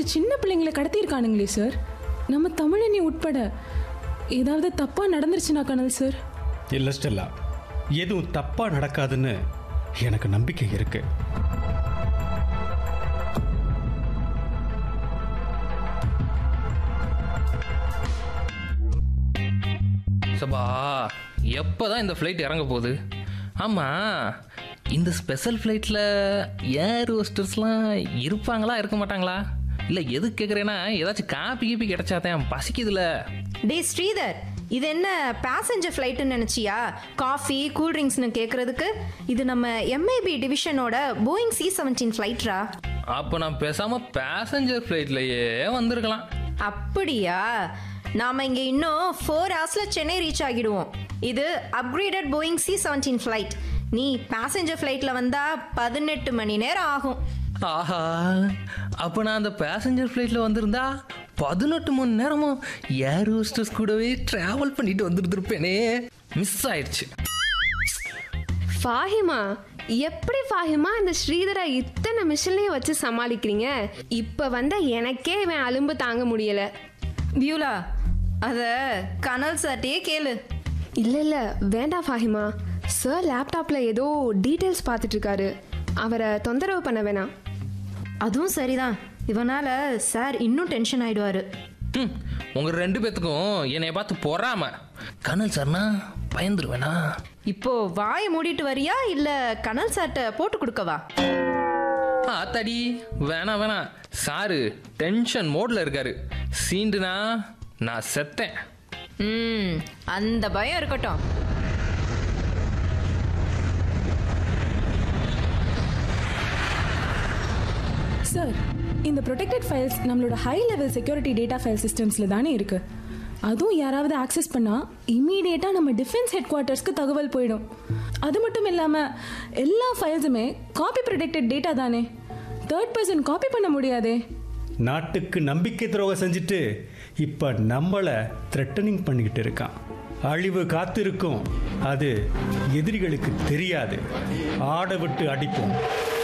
சின்ன பிள்ளைங்களை கடத்தியிருக்கானுங்களே சார் நம்ம தமிழனி உட்பட ஏதாவது தப்பா நடந்துருச்சுனா கனல் சார் இல்லை ஸ்டெல்லா எதுவும் தப்பாக நடக்காதுன்னு எனக்கு நம்பிக்கை இருக்கு சபா எப்போதான் இந்த ஃப்ளைட் இறங்க போகுது ஆமாம் இந்த ஸ்பெஷல் ஃப்ளைட்டில் ஏர் ஹோஸ்டர்ஸ்லாம் இருப்பாங்களா இருக்க மாட்டாங்களா இல்லை எது கேட்குறேன்னா ஏதாச்சும் காப்பி கீப்பி கிடைச்சாதான் பசிக்குதுல டே ஸ்ரீதர் இது என்ன பேசஞ்சர் ஃப்ளைட்டுன்னு நினச்சியா காஃபி கூல்ட்ரிங்க்ஸ்னு கேட்குறதுக்கு இது நம்ம எம்ஐபி டிவிஷனோட போயிங் சி செவன்டீன் ஃப்ளைட்ரா அப்போ நான் பேசாமல் பேசஞ்சர் ஃப்ளைட்லையே வந்திருக்கலாம் அப்படியா நாம இங்க இன்னும் ஃபோர் ஹவர்ஸ்ல சென்னை ரீச் ஆகிடுவோம் இது upgraded Boeing C seventeen flight நீ பேசஞ்சர் ஃப்ளைட்ல வந்தா பதினெட்டு மணி நேரம் ஆகும் ஆஹா அப்போ நான் அந்த பேசஞ்சர் ஃப்ளைட்டில் வந்திருந்தா பதினெட்டு மணி நேரமும் ஏர் ஹோஸ்டர்ஸ் கூடவே ட்ராவல் பண்ணிட்டு வந்துருந்துருப்பேனே மிஸ் ஆயிடுச்சு ஃபாஹிமா எப்படி ஃபாஹிமா இந்த ஸ்ரீதரை இத்தனை மிஷின்லயும் வச்சு சமாளிக்கிறீங்க இப்ப வந்த எனக்கே இவன் அலும்பு தாங்க முடியல பியூலா அத கனல் சார்ட்டே கேளு இல்ல இல்ல வேண்டாம் ஃபாஹிமா சார் லேப்டாப்ல ஏதோ டீடைல்ஸ் பார்த்துட்டு இருக்காரு அவரை தொந்தரவு பண்ண வேணாம் அதுவும் சரிதான் இவனால சார் இன்னும் டென்ஷன் ஆயிடுவாரு ம் உங்கள் ரெண்டு பேத்துக்கும் என்னைய பார்த்து பொறாம கனல் சார்னா பயந்துருவேனா இப்போ வாயை மூடிட்டு வரியா இல்ல கனல் சார்ட்ட போட்டு கொடுக்கவா ஆத்தாடி வேணாம் வேணாம் சாரு டென்ஷன் மோட்ல இருக்காரு சீண்டுனா நான் செத்தேன் ம் அந்த பயம் இருக்கட்டும் சார் இந்த ப்ரொடெக்டட் ஃபைல்ஸ் நம்மளோட high level security data file சிஸ்டம்ஸில் தானே இருக்கு அதுவும் யாராவது ஆக்சஸ் பண்ணால் இம்மீடியட்டாக நம்ம டிஃபென்ஸ் ஹெட் குவார்ட்டர்ஸ்க்கு தகவல் போயிடும் அது மட்டும் இல்லாமல் எல்லா ஃபைல்ஸுமே காப்பி ப்ரொடெக்டட் டேட்டா தானே தேர்ட் பர்சன் காப்பி பண்ண முடியாதே நாட்டுக்கு நம்பிக்கை துரோகம் செஞ்சுட்டு இப்போ நம்மளை த்ரெட்டனிங் பண்ணிக்கிட்டு இருக்கான் அழிவு காத்திருக்கும் அது எதிரிகளுக்கு தெரியாது ஆட விட்டு அடிப்போம்